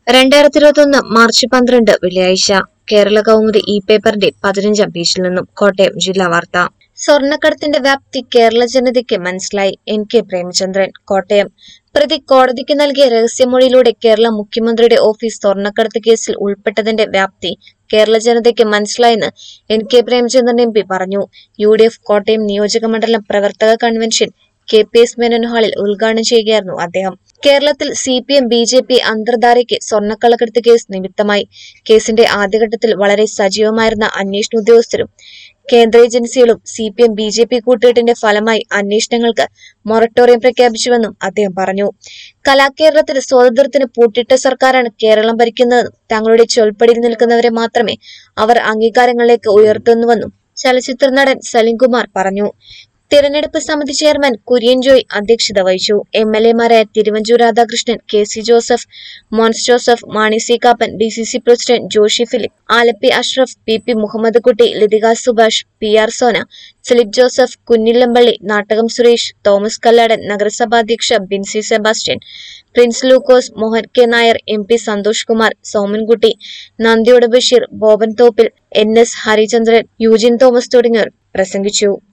രണ്ടായിരത്തി ഇരുപത്തൊന്ന് മാർച്ച് പന്ത്രണ്ട് വെള്ളിയാഴ്ച കേരള കൗമുദി ഇ പേപ്പറിന്റെ പതിനഞ്ചാം പേജിൽ നിന്നും കോട്ടയം ജില്ലാ വാർത്ത സ്വർണ്ണക്കടത്തിന്റെ വ്യാപ്തി കേരള ജനതയ്ക്ക് മനസ്സിലായി എൻ കെ പ്രേമചന്ദ്രൻ കോട്ടയം പ്രതി കോടതിക്ക് നൽകിയ രഹസ്യമൊഴിയിലൂടെ കേരള മുഖ്യമന്ത്രിയുടെ ഓഫീസ് സ്വർണ്ണക്കടത്ത് കേസിൽ ഉൾപ്പെട്ടതിന്റെ വ്യാപ്തി കേരള ജനതയ്ക്ക് മനസ്സിലായെന്ന് N K Premachandran M P പറഞ്ഞു യു ഡി എഫ് കോട്ടയം നിയോജക മണ്ഡലം പ്രവർത്തക convention K P S Menon ഹാളിൽ ഉദ്ഘാടനം ചെയ്യുകയായിരുന്നു അദ്ദേഹം കേരളത്തിൽ C P M B J P അന്തർധാരയ്ക്ക് സ്വർണ്ണക്കള്ളക്കടത്ത് കേസ് നിമിത്തമായി കേസിന്റെ ആദ്യഘട്ടത്തിൽ വളരെ സജീവമായിരുന്ന അന്വേഷണ ഉദ്യോഗസ്ഥരും കേന്ദ്ര ഏജൻസികളും C P M B J P കൂട്ടുകെട്ടിന്റെ ഫലമായി അന്വേഷണങ്ങൾക്ക് മൊറട്ടോറിയം പ്രഖ്യാപിച്ചുവെന്നും അദ്ദേഹം പറഞ്ഞു കലാകേരളത്തിൽ സ്വാതന്ത്ര്യത്തിന് പൂട്ടിട്ട സർക്കാരാണ് കേരളം ഭരിക്കുന്നതെന്നും തങ്ങളുടെ ചൊൽപ്പടിയിൽ നിൽക്കുന്നവരെ മാത്രമേ അവർ അംഗീകാരങ്ങളിലേക്ക് ഉയർത്തുന്നുവെന്നും ചലച്ചിത്ര നടൻ സലിംകുമാർ പറഞ്ഞു തിരഞ്ഞെടുപ്പ് സമിതി ചെയർമാൻ കുര്യൻ ജോയ് അധ്യക്ഷത വഹിച്ചു എം എൽ എമാരായ Thiruvanchoor Radhakrishnan K C Joseph Mons Joseph Mani C Kappan D C C president Joshi Philip Alleppey Ashraf P P Muhammad Kutty Lathika Subhash P R Sona Philip Joseph Kunjillampally Nattakom Suresh Thomas Kalladan നഗരസഭാ അധ്യക്ഷ Binsy Sebastian Prince Lukose Mohan K Nair M P Santhosh Kumar Somankutty Nandiyode Basheer Boban Thoppil N S Harichandran Eugene Thomas തുടങ്ങിയവർ പ്രസംഗിച്ചു